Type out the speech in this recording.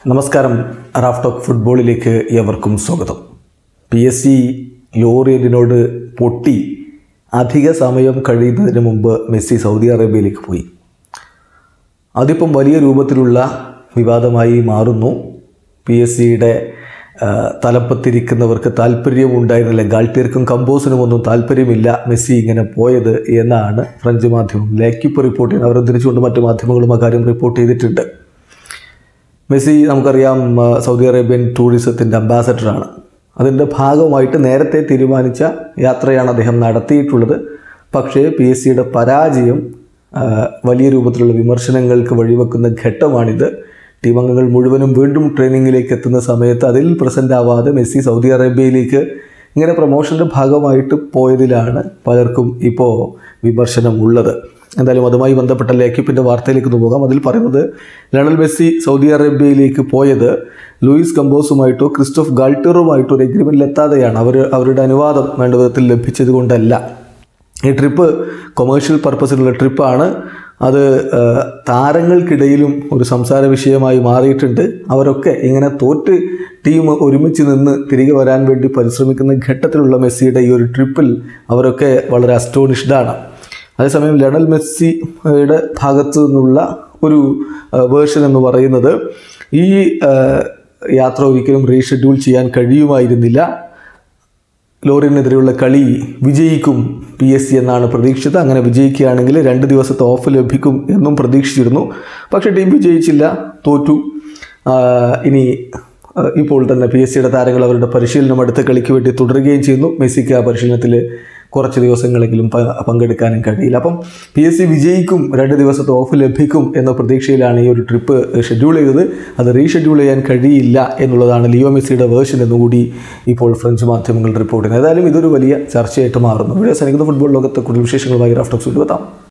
നമസ്കാരം Raf talk ഫുട്ബോളിലേക്ക് ഏവർക്കും സ്വാഗതം പി എസ് സി ലോറിയന്റിനോട് പൊട്ടി അധിക സമയം കഴിയുന്നതിന് മുമ്പ് മെസ്സി സൗദി അറേബ്യയിലേക്ക് പോയി അതിപ്പം വലിയ രൂപത്തിലുള്ള വിവാദമായി മാറുന്നു പി എസ് സിയുടെ തലപ്പത്തിരിക്കുന്നവർക്ക് താല്പര്യമുണ്ടായിരുന്നില്ല ഗാൾട്ടിയർക്കും കമ്പോസിനും ഒന്നും താല്പര്യമില്ല മെസ്സി ഇങ്ങനെ പോയത് എന്നാണ് ഫ്രഞ്ച് മാധ്യമം ലേക്കിപ്പ് റിപ്പോർട്ട് ചെയ്യുന്നത് അവർ തിരിച്ചുകൊണ്ട് മറ്റു മാധ്യമങ്ങളും അക്കാര്യം റിപ്പോർട്ട് ചെയ്തിട്ടുണ്ട് മെസ്സി നമുക്കറിയാം ആ, സൗദി അറേബ്യൻ ടൂറിസത്തിൻ്റെ അംബാസഡറാണ് അതിൻ്റെ ഭാഗമായിട്ട് നേരത്തെ തീരുമാനിച്ച യാത്രയാണ് അദ്ദേഹം നടത്തിയിട്ടുള്ളത് പക്ഷേ പി എസ് സിയുടെ പരാജയം ആ, വലിയ രൂപത്തിലുള്ള വിമർശനങ്ങൾക്ക് വഴിവെക്കുന്ന ഘട്ടമാണിത് ടീം അംഗങ്ങൾ മുഴുവനും വീണ്ടും ട്രെയിനിങ്ങിലേക്ക് എത്തുന്ന സമയത്ത് അതിൽ പ്രസൻ്റ് ആവാതെ മെസ്സി സൗദി അറേബ്യയിലേക്ക് ഇങ്ങനെ പ്രൊമോഷൻ്റെ ഭാഗമായിട്ട് പോയതിലാണ് പലർക്കും ഇപ്പോൾ വിമർശനം ഉള്ളത് എന്തായാലും അതുമായി ബന്ധപ്പെട്ട ലേഖിപ്പിൻ്റെ വാർത്തയിലേക്ക് ഒന്ന് പോകാം അതിൽ പറയുന്നത് ലണൽ മെസ്സി സൗദി അറേബ്യയിലേക്ക് പോയത് ലൂയിസ് കമ്പോസുമായിട്ടോ ക്രിസ്റ്റോഫ് ഗാൾട്ടറുമായിട്ടോ ഒരു എഗ്രിമെൻറ്റിൽ എത്താതെയാണ് അവർ അവരുടെ അനുവാദം വേണ്ട വിധത്തിൽ ലഭിച്ചത് കൊണ്ടല്ല ഈ ട്രിപ്പ് കൊമേഴ്ഷ്യൽ പർപ്പസിലുള്ള ട്രിപ്പാണ് അത് ആ, താരങ്ങൾക്കിടയിലും ഒരു സംസാര വിഷയമായി മാറിയിട്ടുണ്ട് അവരൊക്കെ ഇങ്ങനെ തോറ്റ് ടീം ഒരുമിച്ച് നിന്ന് തിരികെ വരാൻ വേണ്ടി പരിശ്രമിക്കുന്ന ഘട്ടത്തിലുള്ള മെസ്സിയുടെ ഈ ഒരു ട്രിപ്പിൽ അവരൊക്കെ വളരെ അസ്റ്റോണിഷ്ഡാണ് അതേസമയം ലണൽ മെസ്സിയുടെ ഭാഗത്തു നിന്നുള്ള ഒരു വേർഷൻ എന്ന് പറയുന്നത് ഈ ആ, യാത്ര ഒരിക്കലും റീഷെഡ്യൂൾ ചെയ്യാൻ കഴിയുമായിരുന്നില്ല ലോറിനെതിരെയുള്ള കളി വിജയിക്കും പി എസ് സി എന്നാണ് പ്രതീക്ഷിച്ചത് അങ്ങനെ വിജയിക്കുകയാണെങ്കിൽ രണ്ട് ദിവസത്തെ ഓഫ് ലഭിക്കും എന്നും പ്രതീക്ഷിച്ചിരുന്നു പക്ഷേ ടീം വിജയിച്ചില്ല തോറ്റു ആ, ഇനി ആ, ഇപ്പോൾ തന്നെ പി എസ് സിയുടെ താരങ്ങൾ അവരുടെ പരിശീലനം അടുത്ത കളിക്ക് വേണ്ടി തുടരുകയും ചെയ്യുന്നു മെസ്സിക്ക് ആ പരിശീലനത്തിൽ കുറച്ച് ദിവസങ്ങളെങ്കിലും പ- പങ്കെടുക്കാനും കഴിയില്ല അപ്പം പി എസ് സി വിജയിക്കും രണ്ട് ദിവസത്തെ ഓഫ് ലഭിക്കും എന്ന പ്രതീക്ഷയിലാണ് ഈ ഒരു ട്രിപ്പ് ഷെഡ്യൂൾ ചെയ്തത് അത് റീഷെഡ്യൂൾ ചെയ്യാൻ കഴിയില്ല എന്നുള്ളതാണ് ലിയോ മെസ്സിയുടെ വേർഷൻ എന്നുകൂടി ഇപ്പോൾ ഫ്രഞ്ച് മാധ്യമങ്ങൾ റിപ്പോർട്ട് ചെയ്യുന്നത് ഏതായാലും ഇതൊരു വലിയ ചർച്ചയായിട്ട് മാറുന്നു ഇവിടെ സൈനിക ഫുട്ബോൾ ലോകത്തെ കൂടുതൽ വിശേഷങ്ങളുമായി റാഫ്റ്റോക്സ് എത്താം